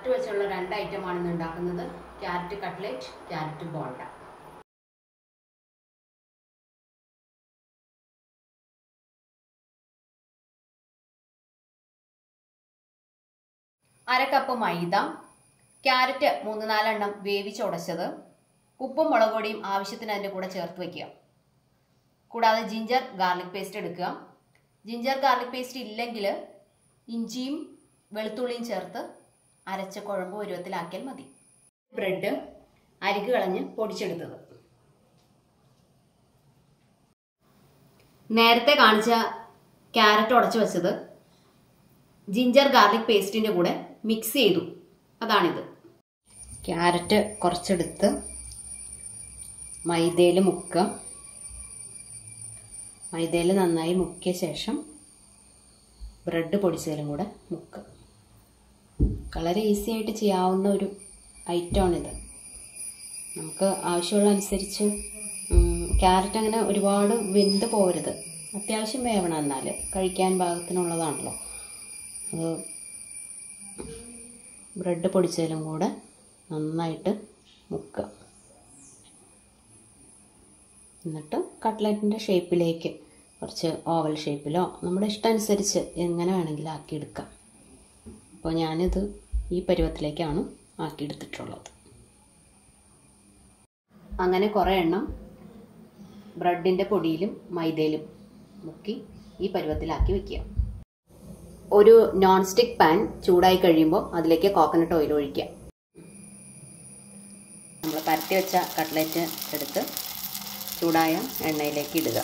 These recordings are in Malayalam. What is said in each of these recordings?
ക്യാരറ്റ് വെച്ചുള്ള രണ്ട് ഐറ്റമാണ് ഇന്ന് ഉണ്ടാക്കുന്നത് ക്യാരറ്റ് കട്ട്ലറ്റ് ക്യാരറ്റ് ബോണ്ട അര കപ്പ് മൈദ ക്യാരറ്റ് മൂന്ന് നാലെണ്ണം വേവിച്ചുടച്ചത് ഉപ്പും മുളക് പൊടിയും ആവശ്യത്തിന് അതിൻ്റെ കൂടെ ചേർത്ത് വയ്ക്കുക കൂടാതെ ജിഞ്ചർ ഗാർലിക് പേസ്റ്റ് എടുക്കുക ജിഞ്ചർ ഗാർലിക് പേസ്റ്റ് ഇല്ലെങ്കിൽ ഇഞ്ചിയും വെളുത്തുള്ളിയും ചേർത്ത് അരച്ച കുഴമ്പ് പരുവത്തിലാക്കിയാൽ മതി ബ്രെഡ് അരിക്ക് കളഞ്ഞ് പൊടിച്ചെടുത്തത് നേരത്തെ കാണിച്ച ക്യാരറ്റ് ഉടച്ചു വെച്ചത് ജിഞ്ചർ ഗാർലിക് പേസ്റ്റിൻ്റെ കൂടെ മിക്സ് ചെയ്തു അതാണിത് ക്യാരറ്റ് കുറച്ചെടുത്ത് മൈദയിൽ മുക്കുക മൈദയിൽ നന്നായി മുക്കിയ ശേഷം ബ്രെഡ് പൊടിച്ചതിലും കൂടെ മുക്കുക വളരെ ഈസി ആയിട്ട് ചെയ്യാവുന്ന ഒരു ഐറ്റമാണിത് നമുക്ക് ആവശ്യമുള്ള അനുസരിച്ച് ക്യാരറ്റ് അങ്ങനെ ഒരുപാട് വെന്ത് പോകരുത് അത്യാവശ്യം വേവണം എന്നാൽ കഴിക്കാൻ പാകത്തിനുള്ളതാണല്ലോ അത് ബ്രെഡ് പൊടിച്ചതിലും കൂടെ നന്നായിട്ട് മുക്കുക എന്നിട്ട് കട്ട്ലറ്റിൻ്റെ ഷേപ്പിലേക്ക് കുറച്ച് ഓവൽ ഷേപ്പിലോ നമ്മുടെ ഇഷ്ടമനുസരിച്ച് എങ്ങനെ വേണമെങ്കിലും ആക്കിയെടുക്കാം അപ്പോൾ ഞാനിത് ഈ പരുവത്തിലേക്കാണ് ആക്കിയെടുത്തിട്ടുള്ളത് അങ്ങനെ കുറേ എണ്ണം ബ്രെഡിൻ്റെ പൊടിയിലും മൈദയിലും മുക്കി ഈ പരുവത്തിലാക്കി വെക്കുക ഒരു നോൺ സ്റ്റിക്ക് പാൻ ചൂടായി കഴിയുമ്പോൾ അതിലേക്ക് കോക്കനട്ട് ഓയിൽ ഒഴിക്കുക നമ്മൾ പരത്തി വെച്ച കട്ട്ലറ്റ് എടുത്ത് ചൂടായ എണ്ണയിലേക്ക് ഇടുക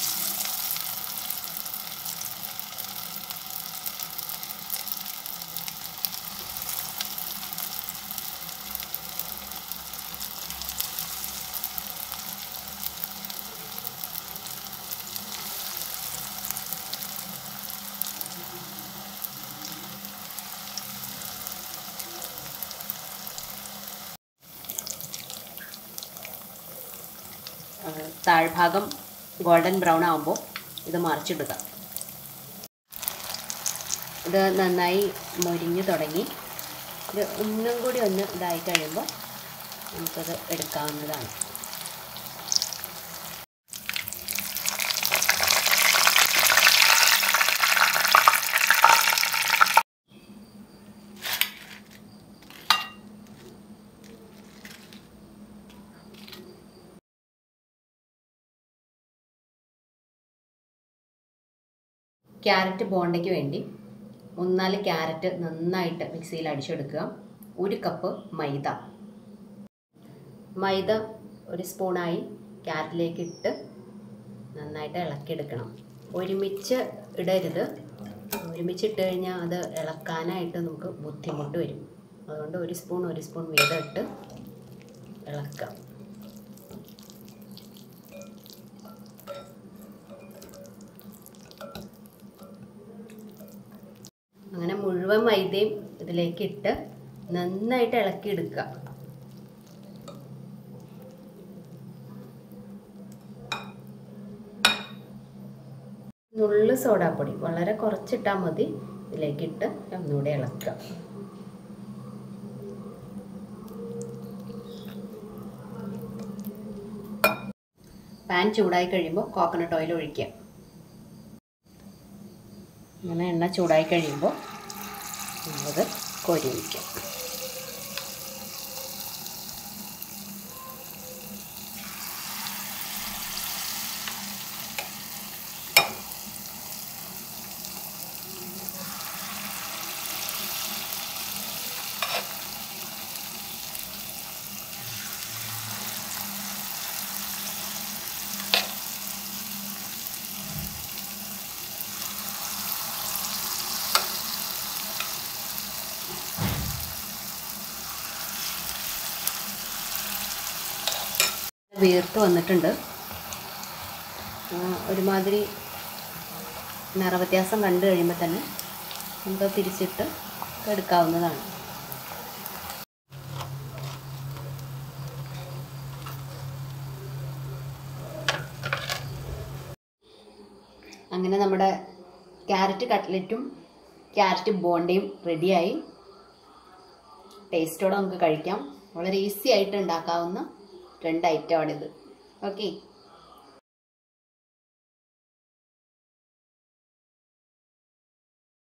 താഴ്ഭാഗം ഗോൾഡൻ ബ്രൗൺ ആകുമ്പോൾ ഇത് മറിച്ചിടുക ഇത് നന്നായി മൊരിഞ്ഞു തുടങ്ങി ഇത് ഒന്നും കൂടി ഒന്ന് ഇതായി കഴിയുമ്പോൾ നമുക്കത് എടുക്കാവുന്നതാണ് ക്യാരറ്റ് ബോണ്ടയ്ക്ക് വേണ്ടി മൂന്നാല് ക്യാരറ്റ് നന്നായിട്ട് മിക്സിയിൽ അടിച്ചെടുക്കുക ഒരു കപ്പ് മൈദ മൈദ ഒരു സ്പൂണായി ക്യാരറ്റിലേക്ക് ഇട്ട് നന്നായിട്ട് ഇളക്കിയെടുക്കണം ഒരുമിച്ച് ഇടരുത് ഒരുമിച്ച് ഇട്ട് കഴിഞ്ഞാൽ അത് ഇളക്കാനായിട്ട് നമുക്ക് ബുദ്ധിമുട്ട് വരും അതുകൊണ്ട് ഒരു സ്പൂൺ ഒരു സ്പൂൺ വീതം ഇട്ട് ഇളക്കുക അങ്ങനെ മുഴുവൻ മൈദയും ഇതിലേക്ക് ഇട്ട് നന്നായിട്ട് ഇളക്കിയെടുക്കുക നുള്ളു സോഡാപ്പൊടി വളരെ കുറച്ചിട്ടാൽ മതി ഇതിലേക്ക് ഇട്ട് ഒന്നുകൂടെ ഇളക്കുക പാൻ ചൂടായി കഴിയുമ്പോൾ കോക്കനട്ട് ഓയിൽ ഒഴിക്കുക അങ്ങനെ എണ്ണ ചൂടായി കഴിയുമ്പോൾ നമ്മളത് കോരി വയ്ക്കാം വീർത്ത് വന്നിട്ടുണ്ട് ഒരുമാതിരി നിറവ്യത്യാസം കണ്ടു കഴിയുമ്പോൾ തന്നെ നമുക്ക് തിരിച്ചിട്ട് എടുക്കാവുന്നതാണ് അങ്ങനെ നമ്മുടെ ക്യാരറ്റ് കട്ട്ലറ്റും ക്യാരറ്റ് ബോണ്ടയും റെഡിയായി ടേസ്റ്റോടെ നമുക്ക് കഴിക്കാം വളരെ ഈസി ആയിട്ട് ഉണ്ടാക്കാവുന്ന രണ്ട് ഐറ്റമാണിത് ഓക്കെ